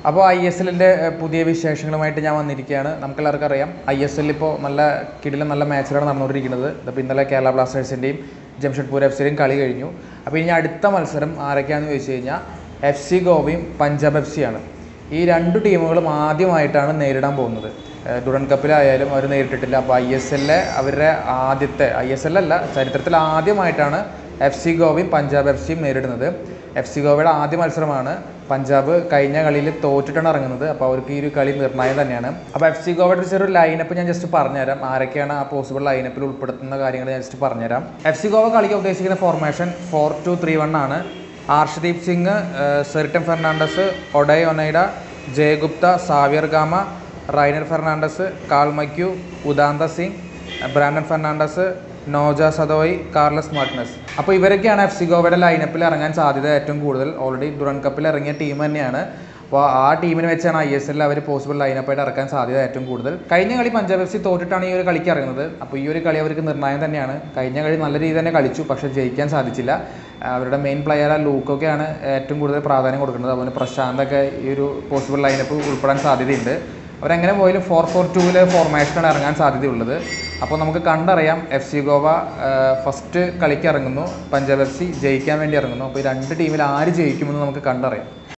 അപ്പോൾ I S എല്ലിൻ്റെ പുതിയ വിശേഷങ്ങളുമായിട്ട് ഞാൻ വന്നിരിക്കുകയാണ് നമുക്കെല്ലാവർക്കും അറിയാം ഐ എസ് എല്ലിൽ ഇപ്പോൾ നല്ല കിടിലം നല്ല മാച്ചുകളാണ് നടന്നുകൊണ്ടിരിക്കുന്നത് ഇപ്പോൾ ഇന്നലെ കേരള ബ്ലാസ്റ്റേഴ്സിൻ്റെയും ജംഷഡ്പൂർ എഫ് സിയുടെയും കളി കഴിഞ്ഞു അപ്പോൾ ഇനി അടുത്ത മത്സരം ആരൊക്കെയാണെന്ന് ചോദിച്ചു കഴിഞ്ഞാൽ എഫ് സി ഗോവയും പഞ്ചാബ് എഫ് സിയാണ് ഈ രണ്ട് ടീമുകളും ആദ്യമായിട്ടാണ് നേരിടാൻ പോകുന്നത് ഏഹ് ഡുറൻ കപ്പിലായാലും അവർ നേരിട്ടിട്ടില്ല അപ്പോൾ ഐ എസ് എല്ലിലെ അവരുടെ ആദ്യത്തെ ഐ എസ് എൽ അല്ല ചരിത്രത്തിൽ ആദ്യമായിട്ടാണ് എഫ് സി ഗോവയും പഞ്ചാബ് എഫ് സിയും നേരിടുന്നത് എഫ് സി ഗോവയുടെ ആദ്യ മത്സരമാണ് പഞ്ചാബ് കഴിഞ്ഞ കളിയിൽ തോറ്റിട്ടാണ് ഇറങ്ങുന്നത് അപ്പോൾ അവർക്ക് ഈ ഒരു കളി നിർണായം തന്നെയാണ് അപ്പോൾ എഫ് സി ഗോവയുടെ ചെറിയൊരു ലൈനപ്പ് ഞാൻ ജസ്റ്റ് പറഞ്ഞുതരാം ആരൊക്കെയാണ് ആ പോസിബിൾ ലൈനപ്പിൽ ഉൾപ്പെടുത്തുന്ന കാര്യങ്ങൾ ഞാൻ ജസ്റ്റ് പറഞ്ഞുതരാം എഫ് സി ഗോവ കളിക്കാൻ ഉദ്ദേശിക്കുന്ന formation four two three one ആണ് Arshdeep Singh Seriton Fernandes Odei Onaindia Jay Gupta Xavier Gama Rayner Fernandes Carl McHugh Udanta Singh Brandon Fernandes Noah Sadaoui Carlos Martinez അപ്പോൾ ഇവരൊക്കെയാണ് എഫ് സി ഗോവയുടെ ലൈനപ്പിൽ ഇറങ്ങാൻ സാധ്യത ഏറ്റവും കൂടുതൽ ഓൾറെഡി ഡുറൻ കപ്പിൽ ഇറങ്ങിയ ടീം തന്നെയാണ് അപ്പോൾ ആ ടീമിനെ വെച്ചാണ് ഐ എസ് എല്ലിൽ അവർ പോസിബിൾ ലൈനപ്പായിട്ട് ഇറക്കാൻ സാധ്യത ഏറ്റവും കൂടുതൽ കഴിഞ്ഞ കളി പഞ്ചാബ് എഫ് സി തോറ്റിട്ടാണ് ഈ ഒരു കളിക്ക് ഇറങ്ങുന്നത് അപ്പോൾ ഈ ഒരു കളി അവർക്ക് നിർണായം തന്നെയാണ് കഴിഞ്ഞ കളി നല്ല രീതിയിൽ തന്നെ കളിച്ചു പക്ഷേ ജയിക്കാൻ സാധിച്ചില്ല അവരുടെ മെയിൻ പ്ലെയർ ലൂക്കൊക്കെയാണ് ഏറ്റവും കൂടുതൽ പ്രാധാന്യം കൊടുക്കുന്നത് അതുപോലെ പ്രശാന്തൊക്കെ ഈ ഒരു പോസിബിൾ ലൈനപ്പ് ഉൾപ്പെടാൻ സാധ്യതയുണ്ട് അവരെങ്ങനെ പോയാലും ഫോർ ഫോർ ടൂവിലെ ഫോർമേഷനാണ് ഇറങ്ങാൻ സാധ്യതയുള്ളത് അപ്പോൾ നമുക്ക് കണ്ടറിയാം എഫ് സി ഗോവ ഫസ്റ്റ് കളിക്ക് ഇറങ്ങുന്നു പഞ്ചാബ് എഫ് സി ജയിക്കാൻ വേണ്ടി ഇറങ്ങുന്നു അപ്പോൾ ഈ രണ്ട് ടീമിൽ ആര് ജയിക്കുമെന്ന് നമുക്ക് കണ്ടറിയാം